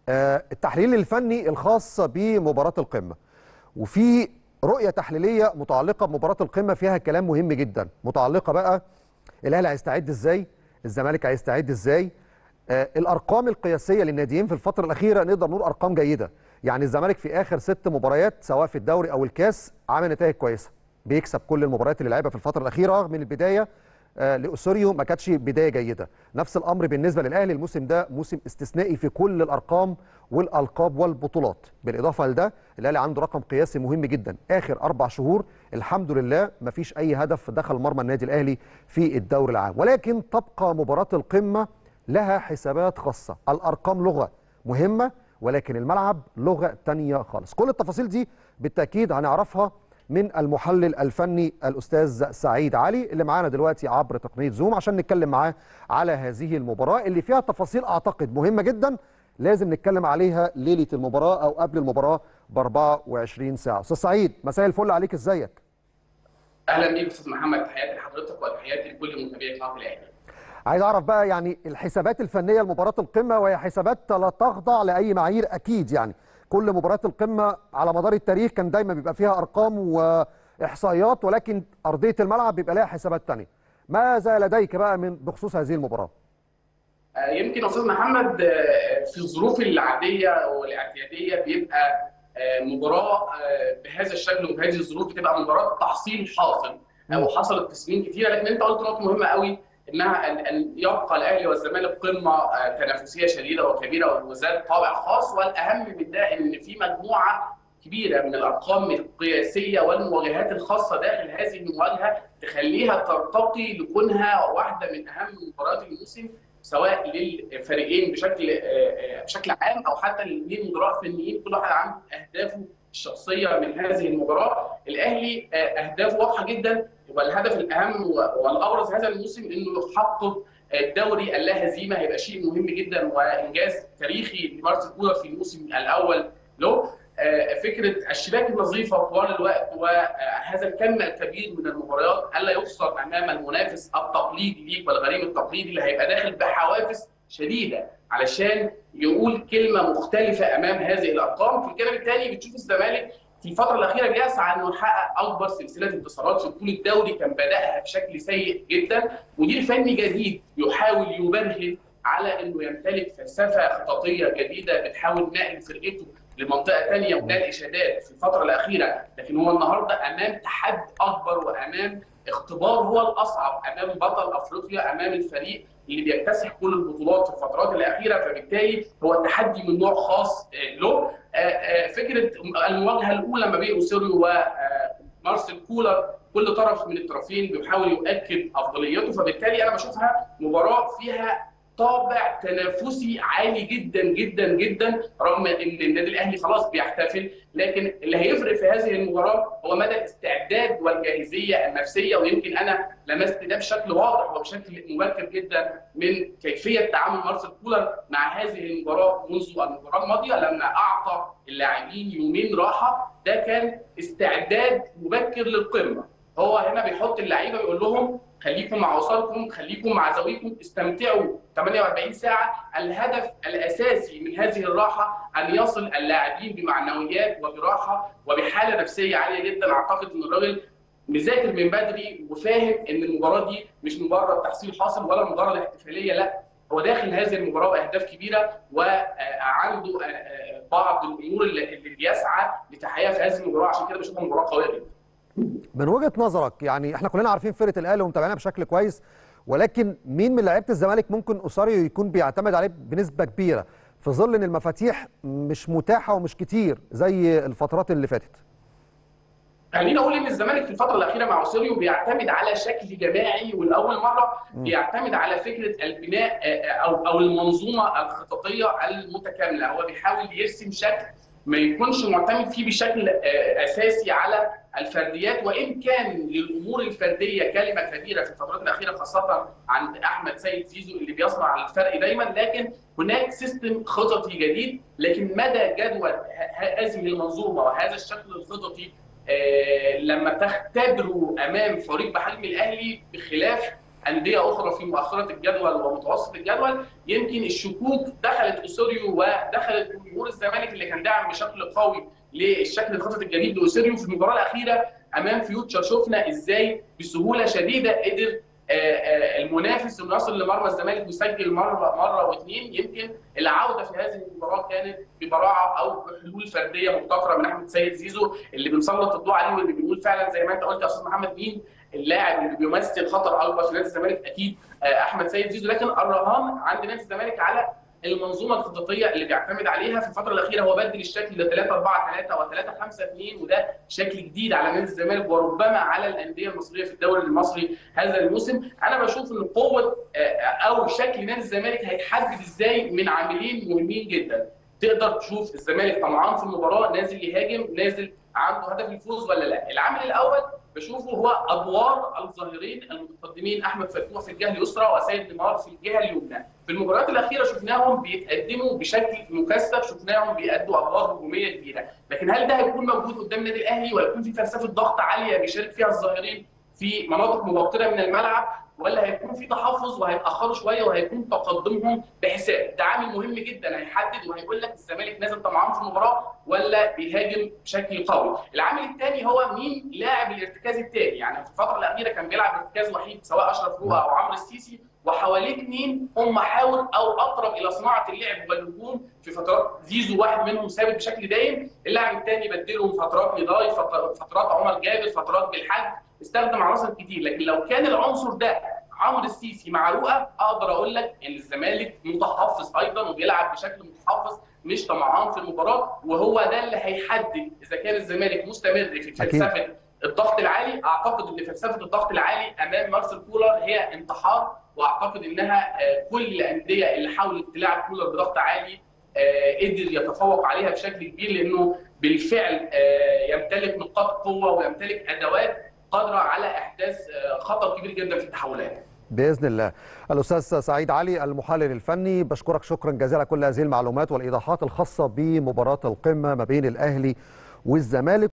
آه، التحليل الفني الخاص بمباراه القمه وفي رؤيه تحليليه متعلقه بمباراه القمه فيها كلام مهم جدا متعلقه بقى الاهلي هيستعد ازاي الزمالك هيستعد ازاي آه، الارقام القياسيه للناديين في الفتره الاخيره نقدر نقول ارقام جيده يعني الزمالك في اخر ست مباريات سواء في الدوري او الكاس عامل نتائج كويسه بيكسب كل المباريات اللي لعبها في الفتره الاخيره رغم من البدايه آه، لاوسوريو ما كانتش بدايه جيده نفس الامر بالنسبه للاهلي الموسم ده موسم استثنائي في كل الارقام والالقاب والبطولات بالاضافه لده الاهلي عنده رقم قياسي مهم جدا اخر اربع شهور الحمد لله ما فيش اي هدف دخل مرمى النادي الاهلي في الدوري العام ولكن تبقى مباراه القمه لها حسابات خاصه الارقام لغه مهمه ولكن الملعب لغه تانية خالص كل التفاصيل دي بالتاكيد هنعرفها من المحلل الفني الاستاذ سعيد علي اللي معانا دلوقتي عبر تقنيه زوم عشان نتكلم معاه على هذه المباراه اللي فيها تفاصيل اعتقد مهمه جدا لازم نتكلم عليها ليله المباراه او قبل المباراه ب 24 ساعه استاذ سعيد مساء الفل عليك ازيك اهلا بيك استاذ محمد تحياتي لحضرتك وتحياتي لكل متابعي قناه الاهلي عايز اعرف بقى يعني الحسابات الفنيه لمباراه القمه وهي حسابات لا تخضع لاي معايير اكيد يعني كل مباريات القمه على مدار التاريخ كان دايما بيبقى فيها ارقام واحصائيات ولكن ارضيه الملعب بيبقى لها حسابات تانية ماذا لديك بقى من بخصوص هذه المباراه آه، يمكن استاذ محمد آه، في الظروف العاديه والاعتياديه بيبقى آه، مباراه آه، بهذا الشكل وبهذه الظروف بتبقى مباراه تحصيل حاصل او حصلت تسنين كتيره لكن انت قلت نقطه مهمه قوي انها ان ان يبقى الاهلي والزمالك قمه آه، تنافسيه شديده وكبيره وذات طابع خاص والاهم من ده ان في مجموعه كبيره من الارقام القياسيه والمواجهات الخاصه داخل هذه المواجهه تخليها ترتقي لكونها واحده من اهم مباريات الموسم سواء للفريقين بشكل آه، آه، بشكل عام او حتى للاثنين مدراء فنيين كل واحد عنده اهدافه الشخصيه من هذه المباراه الاهلي آه، اهدافه واضحه جدا والهدف الاهم والابرز هذا الموسم انه يحقق الدوري اللا هزيمه هيبقى شيء مهم جدا وانجاز تاريخي لمارسيل كولر في الموسم الاول له آه، فكره الشباك النظيفه طوال الوقت وهذا الكم الكبير من المباريات الا يخسر امام المنافس التقليدي ليك والغريم التقليدي اللي هيبقى داخل بحوافز شديده علشان يقول كلمه مختلفه امام هذه الارقام في الجانب الثاني بتشوف الزمالك في الفتره الاخيره بيسعى انه يحقق اكبر سلسله انتصارات في بطوله الدوري كان بداها بشكل سيء جدا مدير فني جديد يحاول يبرهن على انه يمتلك فلسفه خططيه جديده بتحاول نقل فرقته لمنطقه ثانيه ونقل اشادات في الفتره الاخيره لكن هو النهارده امام تحدي اكبر وامام اختبار هو الاصعب امام بطل افريقيا امام الفريق اللي بيكتسح كل البطولات في الفترات الاخيره فبالتالي هو تحدي من نوع خاص آه، له آه، آه، فكره المواجهه الاولى ما بين اوسيريو ومارسيل كولر كل طرف من الطرفين بيحاول يؤكد افضليته فبالتالي انا بشوفها مباراه فيها طابع تنافسي عالي جدا جدا جدا رغم ان النادي الاهلي خلاص بيحتفل لكن اللي هيفرق في هذه المباراه هو مدى الاستعداد والجاهزيه النفسيه ويمكن انا لمست ده بشكل واضح وبشكل مبكر جدا من كيفيه تعامل مارسيل كولر مع هذه المباراه منذ المباراه الماضيه لما اعطى اللاعبين يومين راحه ده كان استعداد مبكر للقمه هو هنا بيحط اللعيبه بيقول لهم خليكم مع وصلكم خليكم مع زاويكم استمتعوا 48 ساعه الهدف الاساسي من هذه الراحه ان يصل اللاعبين بمعنويات وبراحه وبحاله نفسيه عاليه جدا اعتقد ان الراجل مذاكر من بدري وفاهم ان المباراه دي مش مجرد تحصيل حاصل ولا مجرد احتفاليه لا هو داخل هذه المباراه باهداف كبيره وعنده بعض الامور اللي اللي بيسعى لتحقيقها في هذه المباراه عشان كده بشوفها مباراه قويه جدا من وجهه نظرك يعني احنا كلنا عارفين فرقه الاهلي ومتابعينها بشكل كويس ولكن مين من لعيبه الزمالك ممكن اوساريو يكون بيعتمد عليه بنسبه كبيره في ظل ان المفاتيح مش متاحه ومش كتير زي الفترات اللي فاتت خليني اقول ان الزمالك في الفتره الاخيره مع اوسيريو بيعتمد على شكل جماعي ولاول مره بيعتمد على فكره البناء او او المنظومه الخططيه المتكامله هو بيحاول يرسم شكل ما يكونش معتمد فيه بشكل اساسي على الفرديات وان كان للامور الفرديه كلمه كبيره في الفترات الاخيره خاصه عند احمد سيد زيزو اللي بيصنع الفرق دايما لكن هناك سيستم خططي جديد لكن مدى جدوى هذه المنظومه وهذا الشكل الخططي لما تختبره امام فريق بحجم الاهلي بخلاف انديه اخرى في مؤخره الجدول ومتوسط الجدول يمكن الشكوك دخلت اسوريو ودخلت جمهور الزمالك اللي كان داعم بشكل قوي للشكل الخطط الجديد لاوسيريو في المباراه الاخيره امام فيوتشر شفنا ازاي بسهوله شديده قدر المنافس انه يصل لمرمى الزمالك ويسجل مره مره واثنين يمكن العوده في هذه المباراه كانت ببراعه او بحلول فرديه مبتكره من احمد سيد زيزو اللي بنسلط الضوء عليه واللي بنقول فعلا زي ما انت قلت يا استاذ محمد مين اللاعب اللي بيمثل خطر اكبر في نادي الزمالك اكيد احمد سيد زيزو لكن الرهان عند نادي الزمالك على المنظومه الخططيه اللي بيعتمد عليها في الفتره الاخيره هو بدل الشكل ل 3 4 3 و 3 5 2 وده شكل جديد على نادي الزمالك وربما على الانديه المصريه في الدوري المصري هذا الموسم انا بشوف ان قوه او شكل نادي الزمالك هيتحدد ازاي من عاملين مهمين جدا تقدر تشوف الزمالك طمعان في المباراه نازل يهاجم نازل عنده هدف الفوز ولا لا العامل الاول بشوفه هو ادوار الظاهرين المتقدمين احمد فتوح في الجهه اليسرى وسيد نيمار في الجهه اليمنى في المباريات الاخيره شفناهم بيتقدموا بشكل مكثف شفناهم بيأدوا ادوار هجوميه كبيره لكن هل ده هيكون موجود قدام النادي الاهلي ويكون في فلسفه ضغط عاليه بيشارك فيها الظاهرين في مناطق مبكره من الملعب ولا هيكون في تحفظ وهيتاخروا شويه وهيكون تقدمهم بحساب ده عامل مهم جدا هيحدد وهيقول لك الزمالك نازل طمعان في المباراه ولا بيهاجم بشكل قوي العامل الثاني هو مين لاعب الارتكاز الثاني يعني في الفتره الاخيره كان بيلعب ارتكاز وحيد سواء اشرف روقه او عمرو السيسي وحواليه اثنين هم محاور او اقرب الى صناعه اللعب والهجوم في فترات زيزو واحد منهم ثابت بشكل دايم اللاعب الثاني بدلهم فترات نضاي فترات عمر جابر فترات بالحج استخدم عناصر كتير لكن لو كان العنصر ده عمرو السيسي مع رؤى اقدر اقول لك ان الزمالك متحفظ ايضا وبيلعب بشكل متحفظ مش طمعان في المباراه وهو ده اللي هيحدد اذا كان الزمالك مستمر في فلسفه أكيد. الضغط العالي اعتقد ان فلسفه الضغط العالي امام مارسيل كولر هي انتحار واعتقد انها كل الانديه اللي حاولت تلعب كولر بضغط عالي قدر يتفوق عليها بشكل كبير لانه بالفعل يمتلك نقاط قوه ويمتلك ادوات قادره على احداث خطر كبير جدا في التحولات. باذن الله. الاستاذ سعيد علي المحلل الفني بشكرك شكرا جزيلا كل هذه المعلومات والايضاحات الخاصه بمباراه القمه ما بين الاهلي والزمالك.